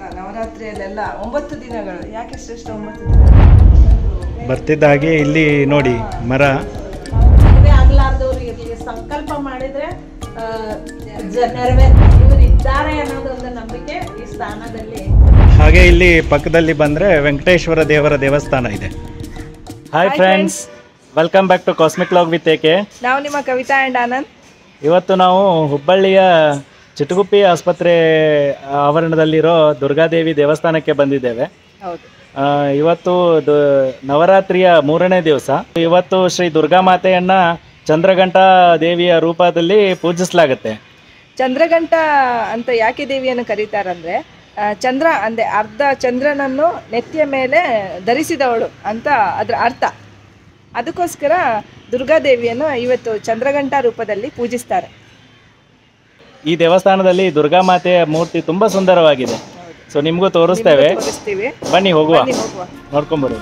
ನವರಾತ್ರಿಯಲ್ಲೆಲ್ಲ ಒಂಬತ್ತು ದಿನಗಳು ಯಾಕೆ ಶ್ರೇಷ್ಠ ಒಂಬತ್ತು ದಿನ ಬರ್ತಿದ್ದ ಹಾಗೆ ಇಲ್ಲಿ ನೋಡಿ ಮರ ಮದುವೆ ಆಗ್ಲಾರ್ದವ್ರು ಇರ್ಲಿ ಸಂಕಲ್ಪ ಮಾಡಿದ್ರೆ ಆ, ಜ- ನೆರವೇರ್ ಇವ್ರು ಇದ್ದಾರೆ ಅನ್ನೋದು ಒಂದು ನಂಬಿಕೆ ಈ ಸ್ಥಾನದಲ್ಲಿ ಹಾಗೆ ಇಲ್ಲಿ ಪಕ್ಕದಲ್ಲಿ ಬಂದರೆ ವೆಂಕಟೇಶ್ವರ ದೇವರ ದೇವಸ್ಥಾನ ಇದೆ hi friends welcome back to cosmic log with ಏಕೆ ನಾವು ನಿಮ್ಮ ಕವಿತಾ ಆ್ಯಂಡ್ ಆನಂದ್ ಇವತ್ತು ನಾವು ಹುಬ್ಬಳ್ಳಿಯ ಚಿಟಗುಪ್ಪಿ ಆಸ್ಪತ್ರೆ ಆವರಣದಲ್ಲಿರೋ ದುರ್ಗಾದೇವಿ ದೇವಸ್ಥಾನಕ್ಕೆ ಬಂದಿದ್ದೇವೆ ಹೌದು ಆ, ಇವತ್ತು ದ- ನವರಾತ್ರಿಯ ಮೂರನೇ ದಿವಸ ಇವತ್ತು ಶ್ರೀ ದುರ್ಗಾ ಮಾತೆಯನ್ನ ಚಂದ್ರಘಂಟಾ ದೇವಿಯ ರೂಪದಲ್ಲಿ ಪೂಜಿಸಲಾಗುತ್ತೆ ಚಂದ್ರಗಂಟ ಅಂತ ಯಾಕೆ ದೇವಿಯನ್ನು ಕರೀತಾರಂದ್ರೆ ಆ, ಚಂದ್ರ ಅಂದೆ ಅರ್ಧ ಚಂದ್ರನನ್ನು ನೆತ್ತಿಯ ಮೇಲೆ ಧರಿಸಿದವಳು ಅಂತ ಅದರ ಅರ್ಥ ಅದಕ್ಕೋಸ್ಕರ ದುರ್ಗಾದೇವಿಯನ್ನು ಇವತ್ತು ಚಂದ್ರಗಂಟ ರೂಪದಲ್ಲಿ ಪೂಜಿಸ್ತಾರೆ ಈ ದೇವಸ್ಥಾನದಲ್ಲಿ ದುರ್ಗಾ ಮಾತೆಯ ಮೂರ್ತಿ ತುಂಬಾ ಸುಂದರವಾಗಿದೆ ಸೊ ನಿಮಗೂ ತೋರಿಸ್ತೇವೆ ತೋರಿಸ್ತೀವಿ ಬನ್ನಿ ಹೋಗುವ ಬನ್ನಿ ಹೋಗುವ ನೋಡ್ಕೊಂಬರುವ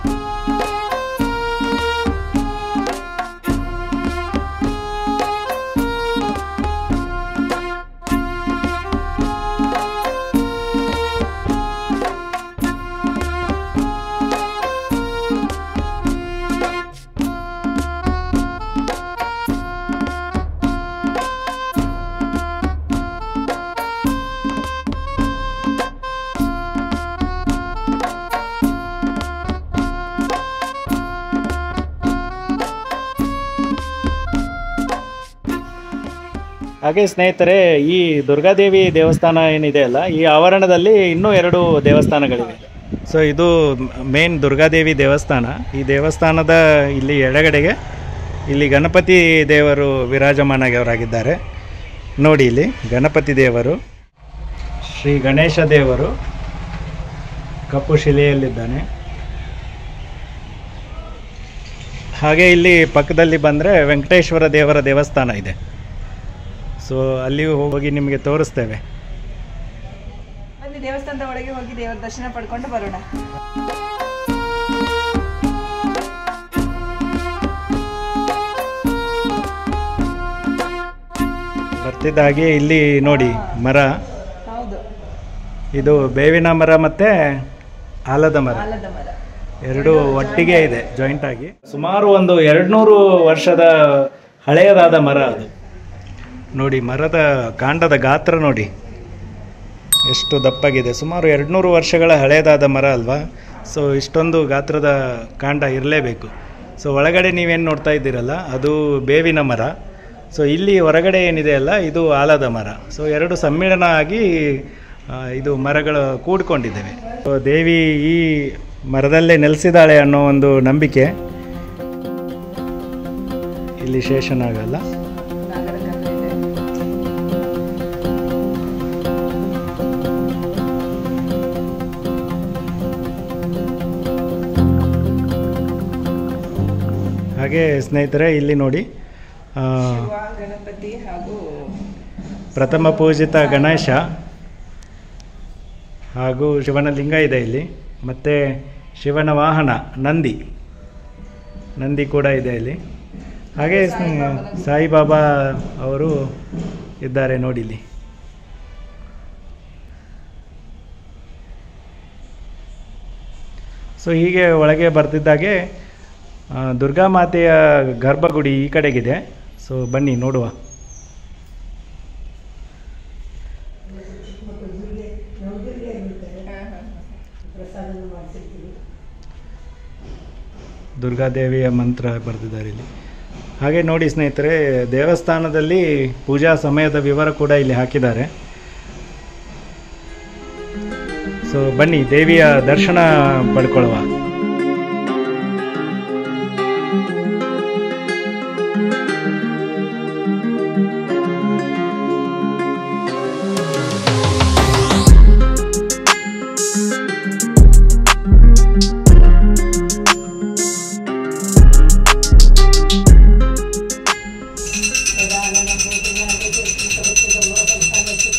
ಹಾಗೆ ಸ್ನೇಹಿತರೆ ಈ ದುರ್ಗಾದೇವಿ ದೇವಸ್ಥಾನ ಏನಿದೆ ಅಲ್ಲ ಈ ಆವರಣದಲ್ಲಿ ಇನ್ನೂ ಎರಡು ದೇವಸ್ಥಾನಗಳಿವೆ ಸೊ ಇದು ಮೇನ್ ದುರ್ಗಾದೇವಿ ದೇವಸ್ಥಾನ ಈ ದೇವಸ್ಥಾನದ ಇಲ್ಲಿ ಎಡಗಡೆಗೆ ಇಲ್ಲಿ ಗಣಪತಿ ದೇವರು ವಿರಾಜಮಾನವರಾಗಿದ್ದಾರೆ ನೋಡಿ ಇಲ್ಲಿ ಗಣಪತಿ ದೇವರು ಶ್ರೀ ಗಣೇಶ ದೇವರು ಕಪ್ಪು ಶಿಲೆಯಲ್ಲಿದ್ದಾನೆ ಹಾಗೆ ಇಲ್ಲಿ ಪಕ್ಕದಲ್ಲಿ ಬಂದರೆ ವೆಂಕಟೇಶ್ವರ ದೇವರ ದೇವಸ್ಥಾನ ಇದೆ ಸೊ ಅಲ್ಲಿಯೂ ಹೋಗಿ ನಿಮಗೆ ತೋರಿಸ್ತೇವೆ ಬನ್ನಿ ದೇವಸ್ಥಾನದ ಒಳಗೆ ಹೋಗಿ ದೇವರ ದರ್ಶನ ಪಡ್ಕೊಂಡು ಬರೋಣ ಬರ್ತಿದ್ದ ಹಾಗೆ ಇಲ್ಲಿ ನೋಡಿ ಮರ ಹೌದು ಇದು ಬೇವಿನ ಮರ ಮತ್ತೆ ಆಲದ ಮರ ಆಲದ ಮರ ಎರಡು ಒಟ್ಟಿಗೆ ಇದೆ ಜಾಯಿಂಟ್ ಆಗಿ ಸುಮಾರು ಒಂದು ಎರಡ್ನೂರು ವರ್ಷದ ಹಳೆಯದಾದ ಮರ ಅದು ನೋಡಿ ಮರದ ಕಾಂಡದ ಗಾತ್ರ ನೋಡಿ ಎಷ್ಟು ದಪ್ಪಾಗಿದೆ ಸುಮಾರು ಎರಡ್ನೂರು ವರ್ಷಗಳ ಹಳೆಯದಾದ ಮರ ಅಲ್ವಾ ಸೊ ಇಷ್ಟೊಂದು ಗಾತ್ರದ ಕಾಂಡ ಇರಲೇಬೇಕು ಸೊ ಒಳಗಡೆ ನೀವೇನು ನೋಡ್ತಾ ಇದ್ದೀರಲ್ಲ ಅದು ಬೇವಿನ ಮರ ಸೊ ಇಲ್ಲಿ ಹೊರಗಡೆ ಏನಿದೆ ಅಲ್ಲ ಇದು ಆಲದ ಮರ ಸೊ ಎರಡು ಸಮ್ಮಿಳನ ಆಗಿ ಆ, ಇದು ಮರಗಳು ಕೂಡ್ಕೊಂಡಿದ್ದೇವೆ ಸೊ ದೇವಿ ಈ ಮರದಲ್ಲೇ ನೆಲೆಸಿದಾಳೆ ಅನ್ನೋ ಒಂದು ನಂಬಿಕೆ ಇಲ್ಲಿ ಶೇಷನಾಗಲ್ಲ ನಾಗರಕನ್ನೆ ಇದೆ ಹಾಗೆ ಸ್ನೇಹಿತರೆ ಇಲ್ಲಿ ನೋಡಿ ಆ, ಶಿವ ಗಣಪತಿ ಹಾಗೂ ಪ್ರಥಮ ಪೂಜಿತ ಗಣೇಶ ಹಾಗೂ ಶಿವನ ಲಿಂಗ ಇದೆ ಇಲ್ಲಿ ಮತ್ತು ಶಿವನ ವಾಹನ ನಂದಿ ನಂದಿ ಕೂಡ ಇದೆ ಇಲ್ಲಿ ಹಾಗೆ ಸ್- ಸಾಯಿಬಾಬಾ ಅವರು ಇದ್ದಾರೆ ನೋಡಿ ಇಲ್ಲಿ ಸೊ ಹೀಗೆ ಒಳಗೆ ಬರ್ತಿದ್ದಾಗೆ ಆ, ದುರ್ಗಾ ಮಾತೆಯ ಗರ್ಭಗುಡಿ ಈ ಕಡೆಗಿದೆ ಸೊ ಬನ್ನಿ ನೋಡುವ ದುರ್ಗಾದೇವಿಯ ಮಂತ್ರ ಬರೆದಿದ್ದಾರೆ ಇಲ್ಲಿ ಹಾಗೆ ನೋಡಿ ಸ್ನೇಹಿತರೆ ದೇವಸ್ಥಾನದಲ್ಲಿ ಪೂಜಾ ಸಮಯದ ವಿವರ ಕೂಡ ಇಲ್ಲಿ ಹಾಕಿದ್ದಾರೆ ಸೊ ಬನ್ನಿ ದೇವಿಯ ದರ್ಶನ ಪಡ್ಕೊಳ್ಳುವ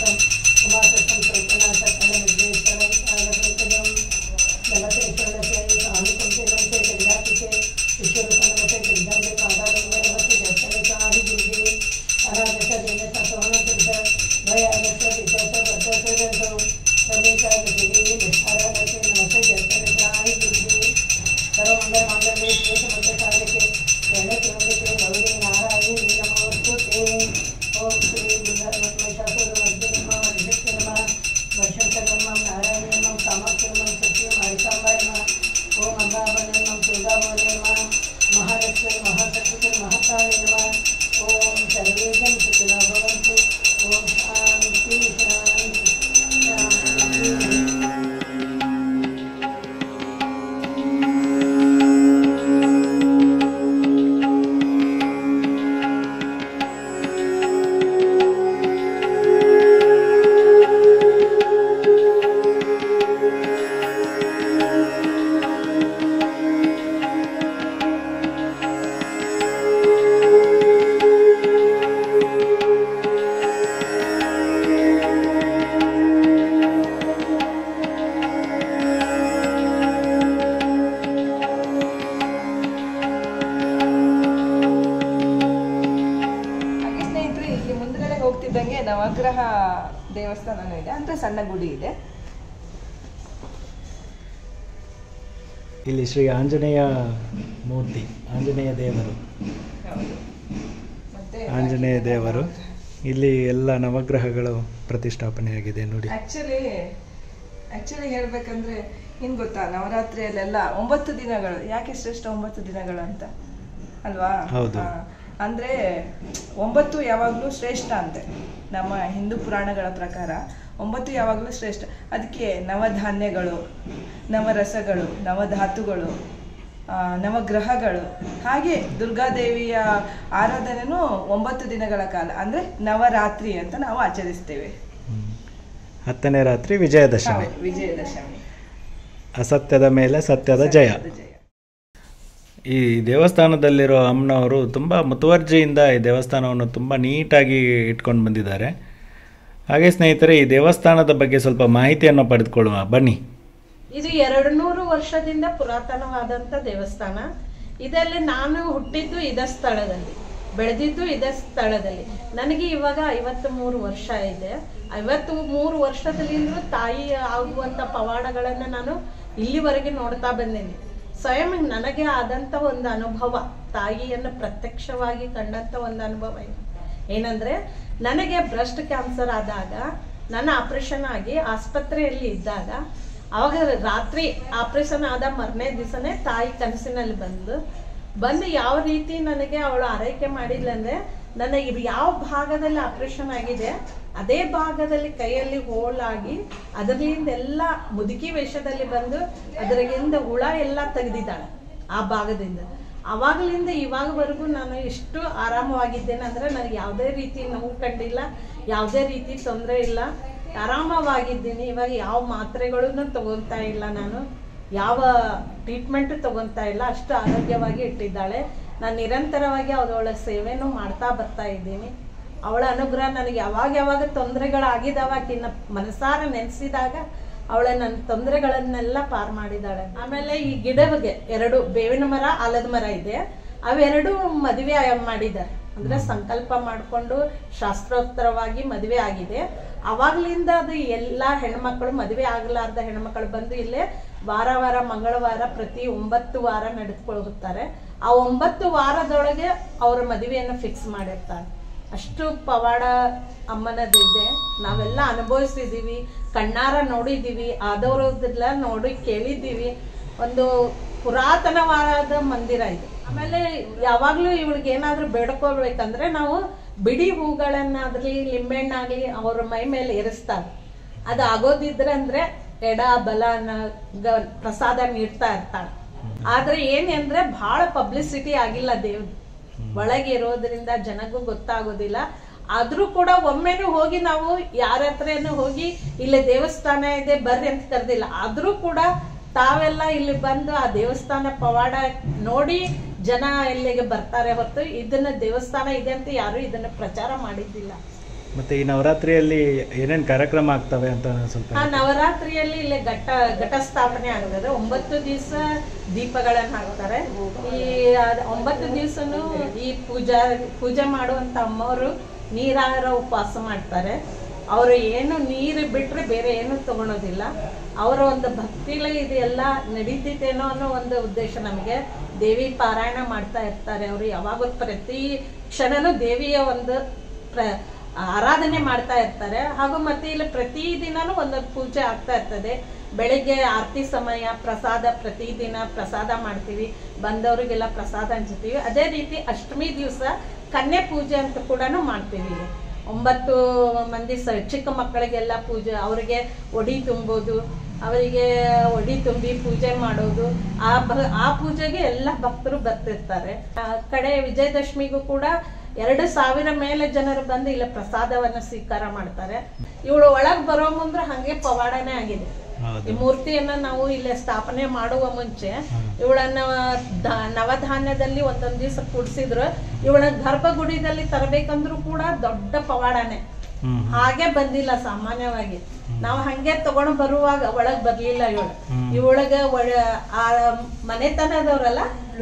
ಉಮಾಸಂ ದೇವಸ್ಥಾನನೂ ಇದೆ ಅಂದ್ರೆ ಸಣ್ಣ ಗುಡಿ ಇದೆ ಇಲ್ಲಿ ಶ್ರೀ ಆಂಜನೇಯ ಮೂರ್ತಿ ಆಂಜನೇಯ ದೇವರು ಮತ್ತೆ ಆಂಜನೇಯ ದೇವರು ಇಲ್ಲಿ ಎಲ್ಲ ನವಗ್ರಹಗಳು ಪ್ರತಿಷ್ಠಾಪನೆಯಾಗಿದೆ ನೋಡಿ ಆಕ್ಚುಲಿ ಆಕ್ಚುಲಿ ಹೇಳ್ಬೇಕಂದ್ರೆ ಏನ್ ಗೊತ್ತಾ ನವರಾತ್ರಿಯಲ್ಲೆಲ್ಲ ಒಂಬತ್ತು ದಿನಗಳು ಯಾಕೆ ಶ್ರೇಷ್ಠ ಒಂಬತ್ತು ದಿನಗಳು ಅಂತ ಅಲ್ವಾ ಹೌದು. ಹಾ. ಅಂದ್ರೆ ಒಂಬತ್ತು ಯಾವಾಗಲೂ ಶ್ರೇಷ್ಠ ಅಂತೆ ನಮ್ಮ ಹಿಂದೂ ಪುರಾಣಗಳ ಪ್ರಕಾರ ಒಂಬತ್ತು ಯಾವಾಗಲೂ ಶ್ರೇಷ್ಠ ಅದಕ್ಕೆ ನವಧಾನ್ಯಗಳು ನವರಸಗಳು ನವಧಾತುಗಳು ಆ, ನವಗ್ರಹಗಳು ಹಾಗೆ ದುರ್ಗಾದೇವಿಯ ಆರಾಧನೆನೂ ಒಂಬತ್ತು ದಿನಗಳ ಕಾಲ ಅಂದ್ರೆ ನವರಾತ್ರಿ ಅಂತ ನಾವು ಆಚರಿಸ್ತೇವೆ ಹ್ಮ್. ಹತ್ತನೇ ರಾತ್ರಿ ವಿಜಯದಶಮಿ ಹೌದು, ವಿಜಯದಶಮಿ ಅಸತ್ಯದ ಮೇಲೆ ಸತ್ಯದ ಜಯ ಜಯ ಈ ದೇವಸ್ಥಾನದಲ್ಲಿರೋ ಅಮ್ಮನವರು ತುಂಬ ಮುತುವರ್ಜಿಯಿಂದ ಈ ದೇವಸ್ಥಾನವನ್ನು ತುಂಬ ನೀಟಾಗಿ ಇಟ್ಕೊಂಡು ಬಂದಿದ್ದಾರೆ ಹಾಗೆ ಸ್ನೇಹಿತರೆ ಈ ದೇವಸ್ಥಾನದ ಬಗ್ಗೆ ಸ್ವಲ್ಪ ಮಾಹಿತಿಯನ್ನು ಪಡೆದುಕೊಳ್ಳುವ ಬನ್ನಿ ಇದು ಎರಡು ನೂರು ವರ್ಷದಿಂದ ಪುರಾತನವಾದಂತ ದೇವಸ್ಥಾನ ಇದರಲ್ಲಿ ನಾನು ಹುಟ್ಟಿದ್ದು ಇದ ಸ್ಥಳದಲ್ಲಿ ಬೆಳೆದಿದ್ದು ಇದೇ ಸ್ಥಳದಲ್ಲಿ ನನಗೆ ಇವಾಗ ಐವತ್ತು ಮೂರು ವರ್ಷ ಇದೆ ಐವತ್ತು ಮೂರು ವರ್ಷದಲ್ಲಿಂದಲೂ ತಾಯಿ ಆಗುವಂತ ಪವಾಡಗಳನ್ನ ನಾನು ಇಲ್ಲಿವರೆಗೆ ನೋಡ್ತಾ ಬಂದೇನೆ ಸ್ವಯಂ ನನಗೆ ಆದಂತ ಒಂದು ಅನುಭವ ತಾಯಿಯನ್ನು ಪ್ರತ್ಯಕ್ಷವಾಗಿ ಕಂಡಂತ ಒಂದು ಅನುಭವ ಇದೆ ಏನಂದ್ರೆ ನನಗೆ ಬ್ರೆಸ್ಟ್ ಕ್ಯಾನ್ಸರ್ ಆದಾಗ ನನ್ನ ಆಪರೇಷನ್ ಆಗಿ ಆಸ್ಪತ್ರೆಯಲ್ಲಿ ಇದ್ದಾಗ ಅವಾಗ ರಾತ್ರಿ ಆಪರೇಷನ್ ಆದ ಮರನೇ ದಿವಸನೇ ತಾಯಿ ಕನಸಿನಲ್ಲಿ ಬಂದು ಬಂದು ಯಾವ ರೀತಿ ನನಗೆ ಅವಳು ಆರೈಕೆ ಮಾಡಿಲ್ಲ ಅಂದ್ರೆ ನನಗೆ ಇದು ಯಾವ ಭಾಗದಲ್ಲಿ ಆಪರೇಷನ್ ಆಗಿದೆ ಅದೇ ಭಾಗದಲ್ಲಿ ಕೈಯಲ್ಲಿ ಹೋಳಾಗಿ ಅದರಿಂದ ಎಲ್ಲ ಮುದುಕಿ ವೇಷದಲ್ಲಿ ಬಂದು ಅದರಿಂದ ಹುಳ ಎಲ್ಲ ತೆಗೆದಿದ್ದಾಳೆ ಆ ಭಾಗದಿಂದ ಅವಾಗಲಿಂದ ಇವಾಗವರೆಗೂ ನಾನು ಎಷ್ಟು ಆರಾಮವಾಗಿದ್ದೇನೆ ಅಂದ್ರೆ ನನಗೆ ಯಾವುದೇ ರೀತಿ ನೋವು ಕಂಡಿಲ್ಲ ಯಾವುದೇ ರೀತಿ ತೊಂದರೆ ಇಲ್ಲ ಆರಾಮವಾಗಿದ್ದೀನಿ ಇವಾಗ ಯಾವ ಮಾತ್ರೆಗಳನ್ನು ತಗೊಳ್ತಾ ಇಲ್ಲ ನಾನು ಯಾವ ಟ್ರೀಟ್ಮೆಂಟ್ ತಗೊಳ್ತಾ ಇಲ್ಲ ಅಷ್ಟು ಆರೋಗ್ಯವಾಗಿ ಇಟ್ಟಿದ್ದಾಳೆ ನಾನು ನಿರಂತರವಾಗಿ ಅವಳ ಸೇವೆನೂ ಮಾಡ್ತಾ ಬರ್ತಾ ಇದ್ದೀನಿ ಅವಳ ಅನುಗ್ರಹ ನನಗೆ ಯಾವಾಗ ಯಾವಾಗ ತೊಂದರೆಗಳಾಗಿದ್ದಾವ ಆಕಿನ ಮನಸಾರ ನೆನೆಸಿದಾಗ ಅವಳ ನನ್ನ ತೊಂದರೆಗಳನ್ನೆಲ್ಲ ಪಾರ್ ಮಾಡಿದಾಳೆ ಆಮೇಲೆ ಈ ಗಿಡವಿಗೆ ಎರಡು ಬೇವಿನ ಮರ ಆಲದ ಮರ ಇದೆ ಅವೆರಡು ಮದುವೆ ಮಾಡಿದ್ದಾರೆ ಅಂದ್ರೆ ಸಂಕಲ್ಪ ಮಾಡಿಕೊಂಡು ಶಾಸ್ತ್ರೋತ್ತರವಾಗಿ ಮದುವೆ ಆಗಿದೆ ಅವಾಗ್ಲಿಂದ ಅದು ಎಲ್ಲಾ ಹೆಣ್ಮಕ್ಳು ಮದುವೆ ಆಗಲಾರ್ದ ಹೆಣ್ಮಕ್ಳು ಬಂದು ಇಲ್ಲೇ ವಾರ ವಾರ ಮಂಗಳವಾರ ಪ್ರತಿ ಒಂಬತ್ತು ವಾರ ನಡೆದುಕೊಳ್ಳುತ್ತಾರೆ ಆ ಒಂಬತ್ತು ವಾರದೊಳಗೆ ಅವರ ಮದುವೆಯನ್ನು ಫಿಕ್ಸ್ ಮಾಡಿರ್ತಾರೆ ಅಷ್ಟು ಪವಾಡ ಅಮ್ಮನದು ಇದೆ ನಾವೆಲ್ಲ ಅನುಭವಿಸಿದೀವಿ ಕಣ್ಣಾರ ನೋಡಿದೀವಿ ಆದವರದೆಲ್ಲ ನೋಡಿ ಕೇಳಿದ್ದೀವಿ ಒಂದು ಪುರಾತನವಾದ ಮಂದಿರ ಇದು ಆಮೇಲೆ ಯಾವಾಗ್ಲೂ ಇವಳಿಗೆ ಏನಾದ್ರೂ ಬೇಡ್ಕೋಬೇಕಂದ್ರೆ ನಾವು ಬಿಡಿ ಹೂಗಳನ್ನಾಗ್ಲಿ ಲಿಂಬೆಹಣ್ಣಾಗ್ಲಿ ಅವ್ರ ಮೈ ಮೇಲೆ ಏರಿಸ್ತಾರೆ ಅದು ಆಗೋದಿದ್ರೆ ಅಂದ್ರೆ ಎಡ ಬಲ ನ- ಗ- ಪ್ರಸಾದ ನೀಡ್ತಾ ಇರ್ತಾಳೆ ಆದ್ರೆ ಏನಂದ್ರೆ ಬಹಳ ಪಬ್ಲಿಸಿಟಿ ಆಗಿಲ್ಲ ದೇವ್ದು ಒಳಗೆ ಇರೋದ್ರಿಂದ ಜನಗೂ ಗೊತ್ತಾಗೋದಿಲ್ಲ ಆದ್ರೂ ಕೂಡ ಒಮ್ಮೆನೂ ಹೋಗಿ ನಾವು ಯಾರ ಹತ್ರನೂ ಹೋಗಿ ಇಲ್ಲಿ ದೇವಸ್ಥಾನ ಇದೆ ಬರ್ರಿ ಅಂತ ಕರೆದಿಲ್ಲ ಆದ್ರೂ ಕೂಡ ತಾವೆಲ್ಲ ಇಲ್ಲಿ ಬಂದು ಆ ದೇವಸ್ಥಾನ ಪವಾಡ ನೋಡಿ ಜನ ಇಲ್ಲಿಗೆ ಬರ್ತಾರೆ ಹೊರತು ಇದನ್ನ ದೇವಸ್ಥಾನ ಇದೆ ಅಂತ ಯಾರು ಇದನ್ನ ಪ್ರಚಾರ ಮಾಡಿದ್ದಿಲ್ಲ ಮತ್ತು ಈ ನವರಾತ್ರಿಯಲ್ಲಿ ಏನೇನು ಕಾರ್ಯಕ್ರಮ ಆಗ್ತವೆ ಅಂತ ಸ್ವಲ್ಪ ಆ ನವರಾತ್ರಿಯಲ್ಲಿ ಇಲ್ಲಿ ಘಟ್ಟ ಘಟ ಸ್ಥಾಪನೆ ಆಗ್ತದೆ ಒಂಬತ್ತು ದಿವಸ ದೀಪಗಳನ್ನ ಹಾಕ್ತಾರೆ ಈ ಅದ್ ಒಂಬತ್ತು ದಿವಸನು ಈ ಪೂಜಾ ಪೂಜೆ ಮಾಡುವಂತ ಅಮ್ಮವರು ನೀರಾಹಾರ ಉಪವಾಸ ಮಾಡ್ತಾರೆ ಅವರು ಏನು ನೀರು ಬಿಟ್ರೆ ಬೇರೆ ಏನು ತಗೊಳೋದಿಲ್ಲ ಅವರ ಒಂದು ಭಕ್ತಿಲೇ ಇದೆಲ್ಲ ನಡೀತಿತ್ತೇನೋ ಅನ್ನೋ ಒಂದು ಉದ್ದೇಶ ನಮಗೆ ದೇವಿ ಪಾರಾಯಣ ಮಾಡ್ತಾ ಇರ್ತಾರೆ ಅವರು ಯಾವಾಗ ಪ್ರತಿ ಕ್ಷಣನೂ ದೇವಿಯ ಒಂದು ಪ್ರ ಆರಾಧನೆ ಮಾಡ್ತಾ ಇರ್ತಾರೆ ಹಾಗೂ ಮತ್ತೆ ಇಲ್ಲಿ ಪ್ರತಿ ದಿನಾನು ಒಂದೊಂದು ಪೂಜೆ ಆಗ್ತಾ ಇರ್ತದೆ ಬೆಳಿಗ್ಗೆ ಆರತಿ ಸಮಯ ಪ್ರಸಾದ ಪ್ರತಿದಿನ ಪ್ರಸಾದ ಮಾಡ್ತೀವಿ ಬಂದವರಿಗೆಲ್ಲ ಪ್ರಸಾದ ಹಂಚ್ತೀವಿ ಅದೇ ರೀತಿ ಅಷ್ಟಮಿ ದಿವಸ ಕನ್ಯೆ ಪೂಜೆ ಅಂತ ಕೂಡ ಮಾಡ್ತೀವಿ ಇಲ್ಲಿ ಒಂಬತ್ತು ಮಂದಿ ಸ ಚಿಕ್ಕ ಮಕ್ಕಳಿಗೆಲ್ಲ ಪೂಜೆ ಅವರಿಗೆ ಒಡಿ ತುಂಬೋದು ಅವರಿಗೆ ಒಡಿ ತುಂಬಿ ಪೂಜೆ ಮಾಡೋದು ಆ ಬ ಆ ಪೂಜೆಗೆ ಎಲ್ಲ ಭಕ್ತರು ಬರ್ತಿರ್ತಾರೆ ಆ ಕಡೆ ವಿಜಯದಶಮಿಗೂ ಕೂಡ ಎರಡು ಸಾವಿರ ಮೇಲೆ ಜನರು ಬಂದು ಇಲ್ಲಿ ಪ್ರಸಾದವನ್ನ ಸ್ವೀಕಾರ ಮಾಡ್ತಾರೆ ಇವಳು ಒಳಗ್ ಬರೋ ಮುಂದ್ರೆ ಹಂಗೆ ಪವಾಡನೇ ಆಗಿದೆ ಹೌದು ಈ ಮೂರ್ತಿಯನ್ನ ನಾವು ಇಲ್ಲಿ ಸ್ಥಾಪನೆ ಮಾಡುವ ಮುಂಚೆ ಇವಳನ್ನ ದ- ನವಧಾನ್ಯದಲ್ಲಿ ಒಂದೊಂದ್ ದಿವಸ ಕೂಡ್ಸಿದ್ರು ಇವಳ ಗರ್ಭಗುಡಿದಲ್ಲಿ ತರಬೇಕಂದ್ರೂ ಕೂಡ ದೊಡ್ಡ ಪವಾಡನೆ ಹ್ಮ್ ಹಾಗೆ ಬಂದಿಲ್ಲ ಸಾಮಾನ್ಯವಾಗಿ ನಾವು ಹಂಗೆ ತಗೊಂಡು ಬರುವಾಗ ಒಳಗ್ ಬರ್ಲಿಲ್ಲ ಇವಳು ಹ್ಮ್. ಇವಳಗ ಒಳ ಆ ಮನೆತನದವ್ರಲ್ಲ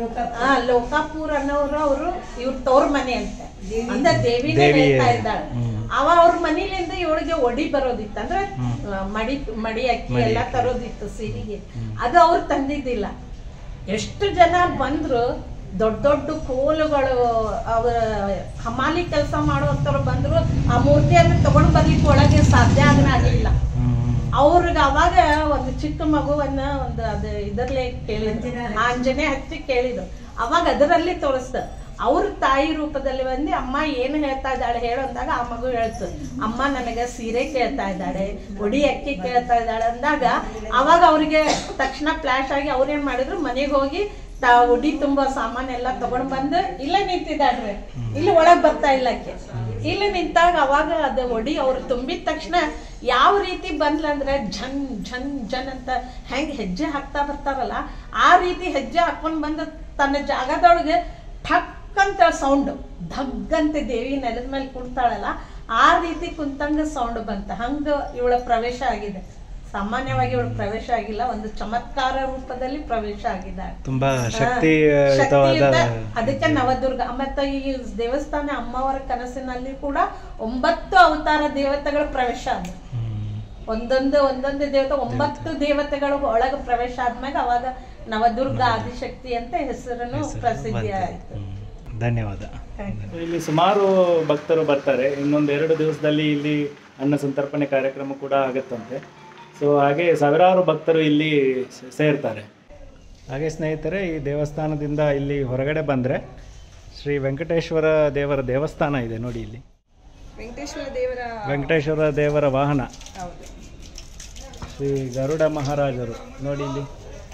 ಆ ಲೋಕಾಪುರ್ ಅನ್ನೋರು ಅವರು ಇವ್ರ ತವ್ರ ಮನೆ ಅಂತ ಅಂದ್ರೆ ದೇವಿನೇ ದೇವಿ ಹೇಳ್ತಾ ಇದ್ದಾಳೆ ಹ್ಮ್. ಅವ ಅವ್ರ ಮನೇಲಿಂದ ಇವಳಿಗೆ ಒಡಿ ಬರೋದಿತ್ತು ಅಂದ್ರೆ ಆ, ಮಡಿ ಮಡಿ ಅಕ್ಕಿ ಎಲ್ಲ ತರೋದಿತ್ತು ಸಿರಿಗೆ ಅದು ಅವ್ರು ತಂದಿದ್ದಿಲ್ಲ ಎಷ್ಟು ಜನ ಬಂದ್ರು ದೊಡ್ಡ ದೊಡ್ಡ ಕೋಲುಗಳು ಅವರ ಹಮಾಲಿ ಕೆಲಸ ಮಾಡುವಂತವ್ರು ಬಂದ್ರು ಆ ಮೂರ್ತಿಯನ್ನು ತಗೊಂಡ್ ಬರ್ಲಿಕ್ಕೆ ಒಳಗೆ ಸಾಧ್ಯ ಆಗನ ಆಗಿಲ್ಲ ಅವ್ರಿಗೆ ಅವಾಗ ಒಂದು ಚಿಕ್ಕ ಮಗುವನ್ನ ಒಂದು ಅದು ಇದರಲ್ಲೇ ಕೇಳಿದ್ರು ಆಂಜನೇ ಹಚ್ಚಿ ಕೇಳಿದ್ರು ಅವಾಗ ಅದರಲ್ಲಿ ತೋರಿಸ್ತ ಅವ್ರ ತಾಯಿ ರೂಪದಲ್ಲಿ ಬಂದು ಅಮ್ಮ ಏನು ಹೇಳ್ತಾ ಇದ್ದಾಳೆ ಹೇಳು ಅಂದಾಗ ಆ ಮಗು ಹೇಳ್ತು ಅಮ್ಮ ನನಗೆ ಸೀರೆ ಕೇಳ್ತಾ ಇದ್ದಾಳೆ ಒಡಿ ಅಕ್ಕಿ ಕೇಳ್ತಾ ಇದ್ದಾಳೆ ಅಂದಾಗ ಅವಾಗ ಅವ್ರಿಗೆ ತಕ್ಷಣ ಫ್ಲಾಶ್ ಆಗಿ ಅವ್ರೇನ್ ಮಾಡಿದ್ರು ಮನೆಗೆ ಹೋಗಿ ತಾ ಉಡಿ ತುಂಬಾ ಸಾಮಾನೆಲ್ಲ ತಗೊಂಡ್ ಬಂದು ಇಲ್ಲೇ ನಿಂತಿದ್ದಾಳ್ರಿ ಇಲ್ಲಿ ಒಳಗ್ ಬರ್ತಾ ಇಲ್ಲ ಆಕೆ ಇಲ್ಲಿ ನಿಂತಾಗ ಅವಾಗ ಅದು ಒಡಿ ಅವ್ರು ತುಂಬಿದ ತಕ್ಷಣ ಯಾವ ರೀತಿ ಬಂದ್ಲಂದ್ರೆ ಝನ್ ಝನ್ ಝನ್ ಅಂತ ಹೆಂಗ್ ಹೆಜ್ಜೆ ಹಾಕ್ತಾ ಬರ್ತಾರಲ್ಲ ಆ ರೀತಿ ಹೆಜ್ಜೆ ಹಾಕೊಂಡ್ ಬಂದು ತನ್ನ ಜಾಗದೊಳಗೆ ಠಕ್ ಅಂತ ಸೌಂಡ್ ಧಗ್ಗಂತೆ ದೇವಿ ನೆಲದ ಮೇಲೆ ಕುಂತಾಳಲ್ಲ ಆ ರೀತಿ ಕುಂತಂಗ ಸೌಂಡ್ ಬಂತ ಹಂಗ ಇವಳ ಪ್ರವೇಶ ಆಗಿದೆ ಸಾಮಾನ್ಯವಾಗಿ ಇವಳ ಪ್ರವೇಶ ಆಗಿಲ್ಲ ಒಂದು ಚಮತ್ಕಾರ ರೂಪದಲ್ಲಿ ಪ್ರವೇಶ ಆಗಿದ್ದಾಳೆ ತುಂಬಾ ಹಾ, ಶಕ್ತಿಯುತವಾದ ಶಕ್ತಿಯುತ. ಅದಕ್ಕೆ ನವದುರ್ಗ ಮತ್ತೆ ಈ ದೇವಸ್ಥಾನ ಅಮ್ಮವರ ಕನಸಿನಲ್ಲಿ ಕೂಡ ಒಂಬತ್ತು ಅವತಾರ ದೇವತೆಗಳ ಪ್ರವೇಶ ಆದ ಹ್ಮ್. ಒಂದೊಂದು ಒಂದೊಂದು ದೇವತೆ ಒಂಬತ್ತು ದೇವತೆಗಳು ಒಳಗ ಪ್ರವೇಶ ಆದ್ಮ್ಯಾಗ ಅವಾಗ ನವದುರ್ಗ ಆದಿಶಕ್ತಿ ಅಂತ ಹೆಸರನ್ನು ಪ್ರಸಿದ್ಧಿ ಆಯ್ತು ಹ್ಮ್. ಧನ್ಯವಾದ Thank ಇಲ್ಲಿ ಸುಮಾರು ಭಕ್ತರು ಬರ್ತಾರೆ ಇನ್ನೊಂದು ಎರಡು ದಿವಸದಲ್ಲಿ ಇಲ್ಲಿ ಅನ್ನ ಸಂತರ್ಪಣೆ ಕಾರ್ಯಕ್ರಮ ಕೂಡ ಆಗತ್ತಂತೆ ಸೊ ಹಾಗೆ ಸಾವಿರಾರು ಭಕ್ತರು ಇಲ್ಲಿ ಸೇ- ಸೇರ್ತಾರೆ ಹಾಗೆ ಸ್ನೇಹಿತರೆ ಈ ದೇವಸ್ಥಾನದಿಂದ ಇಲ್ಲಿ ಹೊರಗಡೆ ಬಂದರೆ ಶ್ರೀ ವೆಂಕಟೇಶ್ವರ ದೇವರ ದೇವಸ್ಥಾನ ಇದೆ ನೋಡಿ ಇಲ್ಲಿ ವೆಂಕಟೇಶ್ವರ ದೇವರ ವೆಂಕಟೇಶ್ವರ ದೇವರ ವಾಹನ ಹೌದು ಶ್ರೀ ಗರುಡ ಮಹಾರಾಜರು ನೋಡಿ ಇಲ್ಲಿ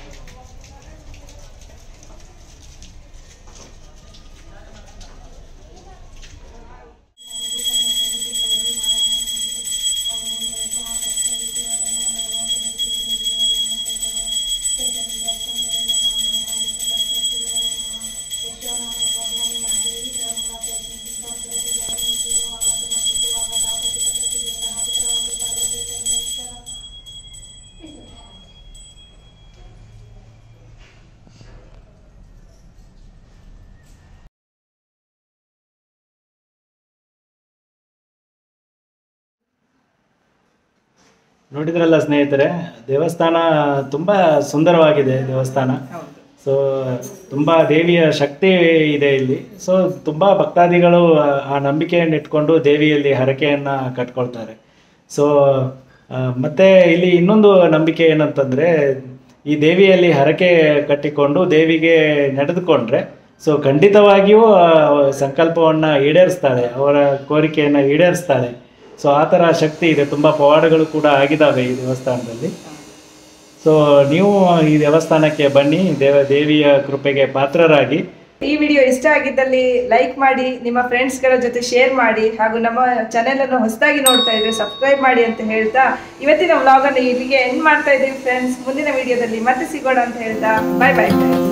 ನೋಡಿದ್ರಲ್ಲ ಸ್ನೇಹಿತರೆ ದೇವಸ್ಥಾನ ತುಂಬ ಸುಂದರವಾಗಿದೆ ದೇವಸ್ಥಾನ ಹೌದು ಸೊ ತುಂಬ ದೇವಿಯ ಶಕ್ತಿ ಇದೆ ಇಲ್ಲಿ ಸೊ ತುಂಬ ಭಕ್ತಾದಿಗಳು ಆ- ಆ ನಂಬಿಕೆಯನ್ನು ಇಟ್ಕೊಂಡು ದೇವಿಯಲ್ಲಿ ಹರಕೆಯನ್ನು ಕಟ್ಕೊಳ್ತಾರೆ ಸೊ ಆ, ಮತ್ತೆ ಇಲ್ಲಿ ಇನ್ನೊಂದು ನಂಬಿಕೆ ಏನಂತಂದರೆ ಈ ದೇವಿಯಲ್ಲಿ ಹರಕೆ ಕಟ್ಟಿಕೊಂಡು ದೇವಿಗೆ ನಡೆದುಕೊಂಡ್ರೆ ಸೊ ಖಂಡಿತವಾಗಿಯೂ ಆ ಸಂಕಲ್ಪವನ್ನು ಈಡೇರಿಸ್ತಾಳೆ ಅವರ ಕೋರಿಕೆಯನ್ನು ಈಡೇರಿಸ್ತಾಳೆ ಸೊ ಆ ಥರ ಶಕ್ತಿ ಇದೆ ತುಂಬ ಪವಾಡಗಳು ಕೂಡ ಆಗಿದ್ದಾವೆ ಈ ದೇವಸ್ಥಾನದಲ್ಲಿ ಸೊ ನೀವು ಈ ದೇವಸ್ಥಾನಕ್ಕೆ ಬನ್ನಿ ದೇವ ದೇವಿಯ ಕೃಪೆಗೆ ಪಾತ್ರರಾಗಿ ಈ ವಿಡಿಯೋ ಇಷ್ಟ ಆಗಿದ್ದಲ್ಲಿ ಲೈಕ್ ಮಾಡಿ ನಿಮ್ಮ ಫ್ರೆಂಡ್ಸ್ಗಳ ಜೊತೆ ಶೇರ್ ಮಾಡಿ ಹಾಗೂ ನಮ್ಮ ಚಾನೆಲ್ ಅನ್ನು ಹೊಸದಾಗಿ ನೋಡ್ತಾ ಇದ್ರೆ ಸಬ್ಸ್ಕ್ರೈಬ್ ಮಾಡಿ ಅಂತ ಹೇಳ್ತಾ ಇವತ್ತಿನ ವ್ಲಾಗ್ ಅನ್ನು ಇಲ್ಲಿಗೆ ಎಂಡ್ ಮಾಡ್ತಾ ಇದ್ದೀವಿ ಫ್ರೆಂಡ್ಸ್ ಮುಂದಿನ ವಿಡಿಯೋದಲ್ಲಿ ಮತ್ತೆ ಸಿಗೋಣ ಅಂತ ಹೇಳ್ತಾ ಬಾಯ್ ಬಾಯ್ ಫ್ರೆಂಡ್ಸ್